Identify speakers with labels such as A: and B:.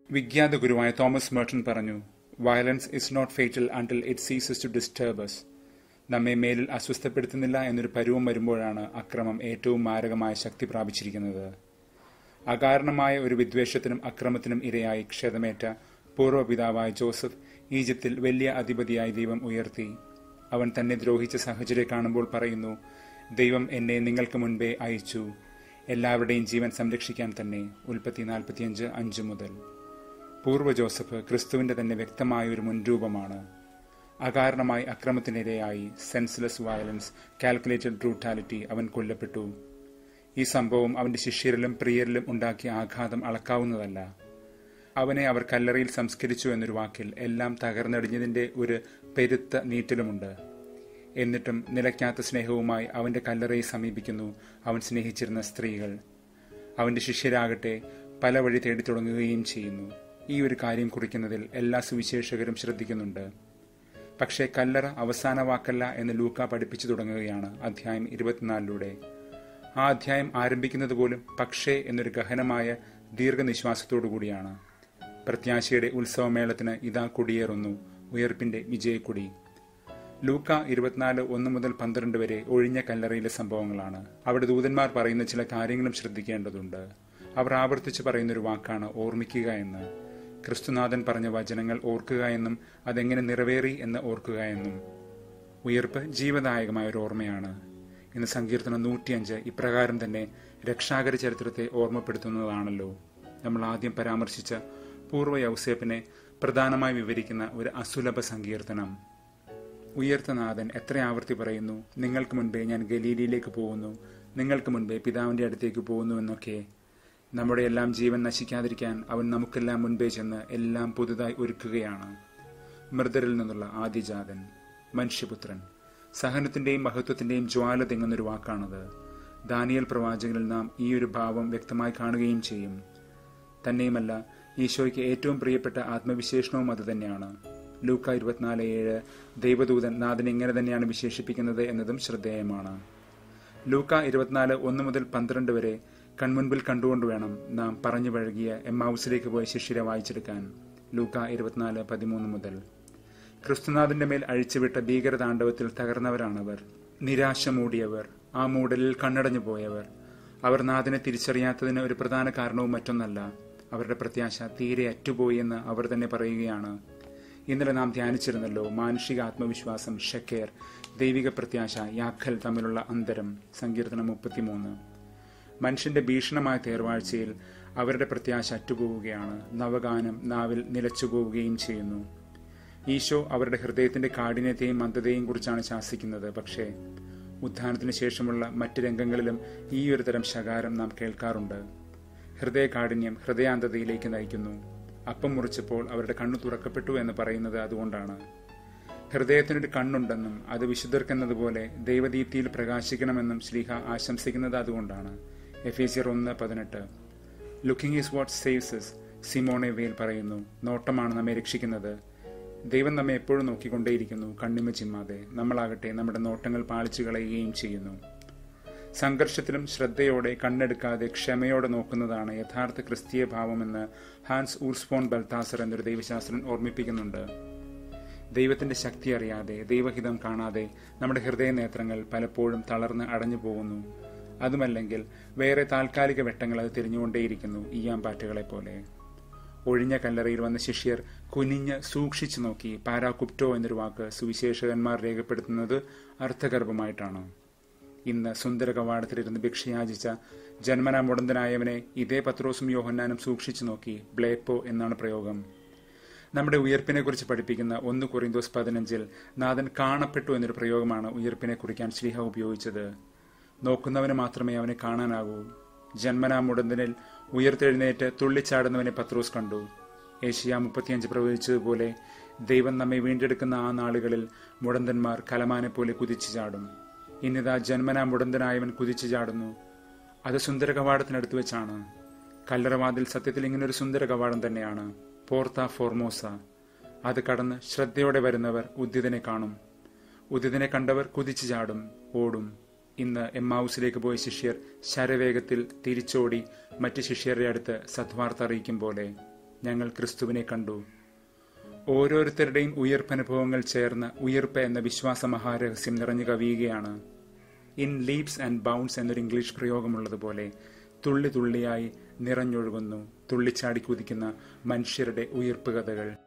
A: വിഖ്യാത ഗുരുവായ Thomas Merton പറഞ്ഞു violence is not fatal until it ceases to disturbs നമ്മെ മേലിൽ അസ്വസ്ഥപ്പെടുത്തുന്നില്ല എന്നൊരു പരുവം വരുമ്പോഴാണ് അക്രമം ഏറ്റവും മാരകമായ ശക്തി പ്രാപിച്ചിരിക്കുന്നത് അകാരണമായ ഒരു വിദ്വേഷത്തിനും അക്രമത്തിനും ഇരയായി ക്ഷതമേറ്റ പൂർവ്വപിതാവായ ജോസഫ് ഈജിപ്തിൽ വലിയ അധിപതിയായി ദൈവം ഉയർത്തി അവൻ തന്നെ ദ്രോഹിച്ച സാഹചര്യം കാണുമ്പോൾ പറയുന്നു ദൈവം എന്നെ നിങ്ങൾക്ക് മുൻപേ അയച്ചു എല്ലാവരുടെയും ജീവൻ സംരക്ഷിക്കാൻ തന്നെ ഉൽപ്പത്തി നാൽപ്പത്തിയഞ്ച് അഞ്ച് മുതൽ പൂർവ്വ ജോസഫ് ക്രിസ്തുവിന്റെ തന്നെ വ്യക്തമായ ഒരു മുൻരൂപമാണ് അകാരണമായി അക്രമത്തിനിരയായി സെൻസ്ലെസ് വയലൻസ് കാൽക്കുലേറ്റഡ് ബ്രൂട്ടാലിറ്റി അവൻ കൊല്ലപ്പെട്ടു ഈ സംഭവം അവന്റെ ശിഷ്യരിലും പ്രിയരിലും ഉണ്ടാക്കിയ ആഘാതം അളക്കാവുന്നതല്ല അവനെ അവർ കല്ലറയിൽ സംസ്കരിച്ചു എന്നൊരു വാക്കിൽ എല്ലാം തകർന്നടിഞ്ഞതിന്റെ ഒരു പെരുത്ത നീറ്റലുമുണ്ട് എന്നിട്ടും നിലയ്ക്കാത്ത സ്നേഹവുമായി അവന്റെ കല്ലറയെ സമീപിക്കുന്നു അവൻ സ്നേഹിച്ചിരുന്ന സ്ത്രീകൾ അവന്റെ ശിഷ്യരാകട്ടെ പല വഴി തേടി തുടങ്ങുകയും ചെയ്യുന്നു ഈ ഒരു കാര്യം കുറിക്കുന്നതിൽ എല്ലാ സുവിശേഷകരും ശ്രദ്ധിക്കുന്നുണ്ട് പക്ഷേ കല്ലറ അവസാന വാക്കല്ല എന്ന് ലൂക്ക പഠിപ്പിച്ചു തുടങ്ങുകയാണ് അധ്യായം ഇരുപത്തിനാലിലൂടെ ആ അധ്യായം ആരംഭിക്കുന്നത് പോലും പക്ഷേ എന്നൊരു ഗഹനമായ ദീർഘനിശ്വാസത്തോടു കൂടിയാണ് പ്രത്യാശയുടെ ഉത്സവമേളത്തിന് ഇതാ കൊടിയേറുന്നു ഉയർപ്പിന്റെ വിജയക്കൊടി ലൂക്ക ഇരുപത്തിനാല് ഒന്ന് മുതൽ പന്ത്രണ്ട് വരെ ഒഴിഞ്ഞ കല്ലറയിലെ സംഭവങ്ങളാണ് അവിടെ ദൂതന്മാർ പറയുന്ന ചില കാര്യങ്ങളും ശ്രദ്ധിക്കേണ്ടതുണ്ട് അവർ ആവർത്തിച്ച് പറയുന്നൊരു വാക്കാണ് ഓർമ്മിക്കുക എന്ന് ക്രിസ്തുനാഥൻ പറഞ്ഞ വചനങ്ങൾ ഓർക്കുക എന്നും അതെങ്ങനെ നിറവേറി എന്ന് ഓർക്കുക എന്നും ഉയർപ്പ് ജീവദായകമായ ഒരു ഓർമ്മയാണ് ഇന്ന് സങ്കീർത്തനം നൂറ്റിയഞ്ച് ഇപ്രകാരം തന്നെ രക്ഷാകര ചരിത്രത്തെ ഓർമ്മപ്പെടുത്തുന്നതാണല്ലോ നമ്മൾ ആദ്യം പരാമർശിച്ച പൂർവ്വ യൗസേപ്പിനെ പ്രധാനമായി വിവരിക്കുന്ന ഒരു അസുലഭ സങ്കീർത്തനം ഉയർത്തനാഥൻ എത്ര ആവർത്തി പറയുന്നു നിങ്ങൾക്ക് മുൻപേ ഞാൻ ഗലീലിയിലേക്ക് പോകുന്നു നിങ്ങൾക്ക് മുൻപേ പിതാവിന്റെ അടുത്തേക്ക് പോകുന്നു എന്നൊക്കെ നമ്മുടെ എല്ലാം ജീവൻ നശിക്കാതിരിക്കാൻ അവൻ നമുക്കെല്ലാം മുൻപേ ചെന്ന് എല്ലാം പുതുതായി ഒരുക്കുകയാണ് മൃതരിൽ നിന്നുള്ള ആദിജാതൻ മനുഷ്യപുത്രൻ സഹനത്തിന്റെയും മഹത്വത്തിന്റെയും ജ്വാല തിങ്ങുന്നൊരു വാക്കാണത് ദാനിയൽ പ്രവാചകനിൽ നാം ഈ ഒരു ഭാവം വ്യക്തമായി കാണുകയും ചെയ്യും തന്നെയുമല്ല ഈശോയ്ക്ക് ഏറ്റവും പ്രിയപ്പെട്ട ആത്മവിശേഷണവും അത് തന്നെയാണ് ലൂക്ക ഇരുപത്തിനാല് ഏഴ് ദൈവദൂതൻ നാഥൻ ഇങ്ങനെ തന്നെയാണ് വിശേഷിപ്പിക്കുന്നത് എന്നതും ശ്രദ്ധേയമാണ് ലൂക്ക ഇരുപത്തിനാല് ഒന്ന് മുതൽ പന്ത്രണ്ട് വരെ കൺമുൻപിൽ കണ്ടുകൊണ്ട് വേണം നാം പറഞ്ഞു പഴകിയ എമ്മാവുസിലേക്ക് പോയ ശിഷ്യരെ വായിച്ചെടുക്കാൻ ലൂക്ക ഇരുപത്തിനാല് പതിമൂന്ന് മുതൽ ക്രിസ്തുനാഥന്റെ മേൽ അഴിച്ചുവിട്ട ഭീകരതാണ്ഡവത്തിൽ തകർന്നവരാണവർ നിരാശ മൂടിയവർ ആ മൂടലിൽ കണ്ണടഞ്ഞു പോയവർ അവർ നാഥനെ തിരിച്ചറിയാത്തതിന് ഒരു പ്രധാന കാരണവും മറ്റൊന്നല്ല അവരുടെ പ്രത്യാശ തീരെ അറ്റുപോയി എന്ന് അവർ തന്നെ പറയുകയാണ് ഇന്നലെ നാം ധ്യാനിച്ചിരുന്നല്ലോ മാനുഷിക ആത്മവിശ്വാസം ഷക്കേർ ദൈവിക പ്രത്യാശ യാഖൽ തമ്മിലുള്ള അന്തരം സങ്കീർത്തനം മുപ്പത്തിമൂന്ന് മനുഷ്യന്റെ ഭീഷണമായ തേർവാഴ്ചയിൽ അവരുടെ പ്രത്യാശ അറ്റുപോവുകയാണ് നവഗാനം നാവിൽ നിലച്ചുപോവുകയും ചെയ്യുന്നു ഈശോ അവരുടെ ഹൃദയത്തിന്റെ കാഠിന്യത്തെയും മന്ദതയെയും കുറിച്ചാണ് ശാസിക്കുന്നത് പക്ഷേ ഉത്ഥാനത്തിന് ശേഷമുള്ള മറ്റ് രംഗങ്ങളിലും ഈ ഒരു തരം ശകാരം നാം കേൾക്കാറുണ്ട് ഹൃദയകാഠിന്യം ഹൃദയാന്തതയിലേക്ക് നയിക്കുന്നു അപ്പം മുറിച്ചപ്പോൾ അവരുടെ കണ്ണു തുറക്കപ്പെട്ടു എന്ന് പറയുന്നത് അതുകൊണ്ടാണ് ഹൃദയത്തിനൊരു കണ്ണുണ്ടെന്നും അത് വിശുദ്ധർക്കെന്നതുപോലെ ദൈവദീപ്തിയിൽ പ്രകാശിക്കണമെന്നും ശ്രീഹ ആശംസിക്കുന്നത് അതുകൊണ്ടാണ് എഫേസിയർ ഒന്ന് പതിനെട്ട് looking is what saves us Simone Weil പറയുന്നു നോട്ടമാണ് നമ്മെ രക്ഷിക്കുന്നത് ദൈവം നമ്മെ എപ്പോഴും നോക്കിക്കൊണ്ടേയിരിക്കുന്നു കണ്ണിമ ചിമ്മാതെ നമ്മളാകട്ടെ നമ്മുടെ നോട്ടങ്ങൾ പാളിച്ചു കളയുകയും ചെയ്യുന്നു സംഘർഷത്തിലും ശ്രദ്ധയോടെ കണ്ണെടുക്കാതെ ക്ഷമയോടെ നോക്കുന്നതാണ് യഥാർത്ഥ ക്രിസ്തീയ ഭാവമെന്ന് ഹാൻസ് ഊർസ്പോൺ ബൽത്താസർ എന്നൊരു ദൈവശാസ്ത്രൻ ഓർമ്മിപ്പിക്കുന്നുണ്ട് ദൈവത്തിന്റെ ശക്തി അറിയാതെ ദൈവഹിതം കാണാതെ നമ്മുടെ ഹൃദയ നേത്രങ്ങൾ പലപ്പോഴും തളർന്ന് അടഞ്ഞു പോകുന്നു അതുമല്ലെങ്കിൽ വേറെ താൽക്കാലിക വെട്ടങ്ങൾ അത് തിരിഞ്ഞുകൊണ്ടേയിരിക്കുന്നു ഈയാമ്പാറ്റുകളെ പോലെ ഒഴിഞ്ഞ കല്ലറയിൽ വന്ന ശിഷ്യർ കുനിഞ്ഞ് സൂക്ഷിച്ചു നോക്കി പാരാകുപ്റ്റോ എന്നൊരു വാക്ക് സുവിശേഷകന്മാർ രേഖപ്പെടുത്തുന്നത് അർത്ഥഗർഭമായിട്ടാണ് ഇന്ന് സുന്ദര കവാടത്തിലിരുന്ന് ഭിക്ഷയാചിച്ച ജന്മനാ മുടന്തനായവനെ ഇതേ പത്രോസും യോഹന്നാനും സൂക്ഷിച്ചു നോക്കി ബ്ലേപ്പോ എന്നാണ് പ്രയോഗം നമ്മുടെ ഉയർപ്പിനെ കുറിച്ച് പഠിപ്പിക്കുന്ന ഒന്ന് കൊറിന്തോസ് പതിനഞ്ചിൽ നാഥൻ കാണപ്പെട്ടു എന്നൊരു പ്രയോഗമാണ് ഉയർപ്പിനെ കുറിക്കാൻ ശ്രീഹ ഉപയോഗിച്ചത് നോക്കുന്നവന് മാത്രമേ അവനെ കാണാനാകൂ ജന്മനാ മുടന്തനിൽ ഉയർത്തെഴുന്നേറ്റ് തുള്ളിച്ചാടുന്നവനെ പത്രോസ് കണ്ടു ഏഷ്യ മുപ്പത്തിയഞ്ച് പ്രവചിച്ചതുപോലെ ദൈവം നമ്മെ വീണ്ടെടുക്കുന്ന ആ നാളുകളിൽ മുടന്തന്മാർ കലമാനെ പോലെ കുതിച്ചു ചാടും ഇന്നിതാ ജന്മനാ മുടന്തനായവൻ കുതിച്ചു ചാടുന്നു അത് സുന്ദര കവാടത്തിനടുത്ത് വെച്ചാണ് കല്ലറവാതിൽ സത്യത്തിൽ ഇങ്ങനൊരു സുന്ദര കവാടം തന്നെയാണ് പോർത്ത ഫോർമോസ അത് കടന്ന് ശ്രദ്ധയോടെ വരുന്നവർ ഉദ്യതനെ കാണും ഉദിതനെ കണ്ടവർ കുതിച്ചു ചാടും ഓടും ഇന്ന് എമ്മാവുസിലേക്ക് പോയ ശിഷ്യർ ശരവേഗത്തിൽ തിരിച്ചോടി മറ്റ് ശിഷ്യരുടെ അടുത്ത് സദ്വാർത്ത അറിയിക്കും പോലെ ഞങ്ങൾ ക്രിസ്തുവിനെ കണ്ടു ഓരോരുത്തരുടെയും ഉയർപ്പനുഭവങ്ങൾ ചേർന്ന് ഉയർപ്പ് എന്ന വിശ്വാസ മഹാരഹസ്യം നിറഞ്ഞു കവിയുകയാണ് ഇൻ ലീപ്സ് ആൻഡ് ബൗൺസ് എന്നൊരു ഇംഗ്ലീഷ് പ്രയോഗമുള്ളതുപോലെ തുള്ളി തുള്ളിയായി നിറഞ്ഞൊഴുകുന്നു തുള്ളിച്ചാടി കുതിക്കുന്ന മനുഷ്യരുടെ ഉയർപ്പ് കഥകൾ